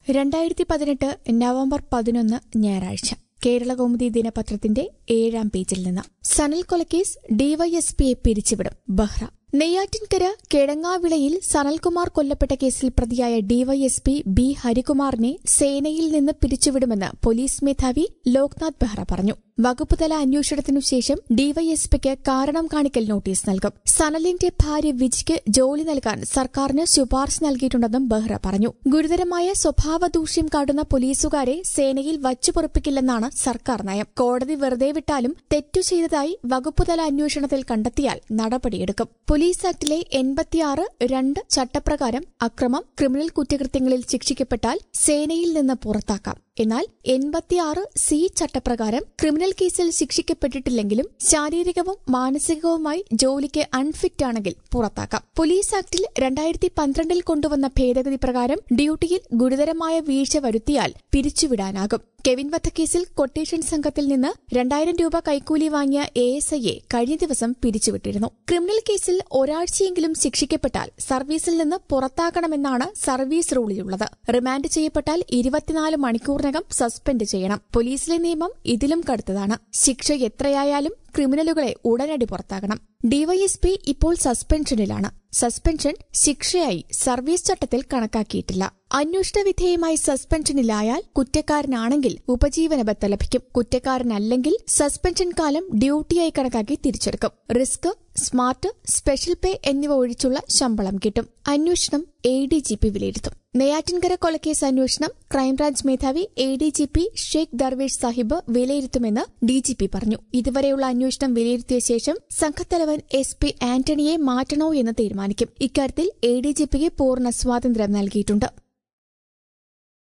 രണ്ടായിരത്തി പതിനെട്ട് നവംബർ പതിനൊന്ന് ഞായറാഴ്ച കേരളകൗമുദി ദിനപത്രത്തിന്റെ ഏഴാം പേജിൽ നിന്ന് സനൽ കൊലക്കേസ് ഡിവൈഎസ്പിയെ പിരിച്ചുവിടും ബഹ്റ നെയ്യാറ്റിൻകര കിഴങ്ങാവിളയിൽ സനൽകുമാർ കൊല്ലപ്പെട്ട കേസിൽ പ്രതിയായ ഡിവൈഎസ്പി ബി ഹരികുമാറിനെ സേനയിൽ നിന്ന് പിരിച്ചുവിടുമെന്ന് പോലീസ് മേധാവി ലോക്നാഥ് ബെഹ്റ പറഞ്ഞു വകുപ്പുതല അന്വേഷണത്തിനു ശേഷം ഡിവൈഎസ്പിക്ക് കാരണം കാണിക്കൽ നോട്ടീസ് നൽകും സനലിന്റെ ഭാര്യ വിജിക്ക് ജോലി നൽകാൻ സർക്കാരിന് ശുപാർശ നൽകിയിട്ടുണ്ടെന്നും ബെഹ്റ പറഞ്ഞു ഗുരുതരമായ സ്വഭാവ ദൂഷ്യം കാട്ടുന്ന പോലീസുകാരെ സേനയിൽ വച്ചുപൊറപ്പിക്കില്ലെന്നാണ് സർക്കാർ നയം കോടതി വെറുതെ വിട്ടാലും തെറ്റു ചെയ്തതായി വകുപ്പുതല അന്വേഷണത്തിൽ കണ്ടെത്തിയാൽ നടപടിയെടുക്കും പോലീസ് ആക്ടിലെ എൺപത്തിയാറ് രണ്ട് ചട്ടപ്രകാരം അക്രമം ക്രിമിനൽ കുറ്റകൃത്യങ്ങളിൽ ശിക്ഷിക്കപ്പെട്ടാൽ സേനയിൽ നിന്ന് പുറത്താക്കാം എന്നാൽ എൺപത്തിയാറ് സി ചട്ടപ്രകാരം ക്രിമിനൽ കേസിൽ ശിക്ഷിക്കപ്പെട്ടിട്ടില്ലെങ്കിലും ശാരീരികവും മാനസികവുമായി ജോലിക്ക് അൺഫിറ്റ് ആണെങ്കിൽ പുറത്താക്കാം പോലീസ് ആക്ടിൽ രണ്ടായിരത്തി പന്ത്രണ്ടിൽ കൊണ്ടുവന്ന ഭേദഗതി പ്രകാരം ഡ്യൂട്ടിയിൽ ഗുരുതരമായ വീഴ്ച വരുത്തിയാൽ പിരിച്ചുവിടാനാകും കെവിൻ വധക്കേസിൽ കൊട്ടേഷൻ സംഘത്തിൽ നിന്ന് രണ്ടായിരം രൂപ കൈക്കൂലി വാങ്ങിയ എ എസ് ഐയെ കഴിഞ്ഞ ദിവസം പിരിച്ചുവിട്ടിരുന്നു ക്രിമിനൽ കേസിൽ ഒരാഴ്ചയെങ്കിലും ശിക്ഷിക്കപ്പെട്ടാൽ സർവീസിൽ നിന്ന് പുറത്താക്കണമെന്നാണ് സർവീസ് റൂളിലുള്ളത് റിമാൻഡ് ചെയ്യപ്പെട്ടാൽ ഇരുപത്തിനാല് മണിക്കൂറിനകം സസ്പെൻഡ് ചെയ്യണം പോലീസിലെ നിയമം ഇതിലും കടുത്തതാണ് ശിക്ഷ എത്രയായാലും ക്രിമിനലുകളെ ഉടനടി പുറത്താക്കണം ഡിവൈഎസ്പി ഇപ്പോൾ സസ്പെൻഷനിലാണ് സസ്പെൻഷൻ ശിക്ഷയായി സർവീസ് ചട്ടത്തിൽ കണക്കാക്കിയിട്ടില്ല അന്വേഷണ വിധേയമായി സസ്പെൻഷനിലായാൽ കുറ്റക്കാരനാണെങ്കിൽ ഉപജീവന ബത്ത ലഭിക്കും കുറ്റക്കാരനല്ലെങ്കിൽ സസ്പെൻഷൻ കാലം ഡ്യൂട്ടിയായി കണക്കാക്കി തിരിച്ചെടുക്കും റിസ്ക് സ്മാർട്ട് സ്പെഷ്യൽ പേ എന്നിവ ഒഴിച്ചുള്ള ശമ്പളം കിട്ടും അന്വേഷണം എ ഡി ജി പി വിലയിരുത്തും നെയ്യാറ്റിൻകര കൊലക്കേസ് അന്വേഷണം ക്രൈംബ്രാഞ്ച് മേധാവി A D G P Sheikh Darvesh Sahib വിലയിരുത്തുമെന്ന് ഡി ജി പി പറഞ്ഞു ഇതുവരെയുള്ള അന്വേഷണം വിലയിരുത്തിയ ശേഷം സംഘത്തലവൻ എസ് പി ആന്റണിയെ മാറ്റണോ എന്ന് തീരുമാനിക്കും ഇക്കാര്യത്തിൽ എ ഡി ജി പിക്ക് പൂർണ്ണ സ്വാതന്ത്ര്യം നൽകിയിട്ടുണ്ട്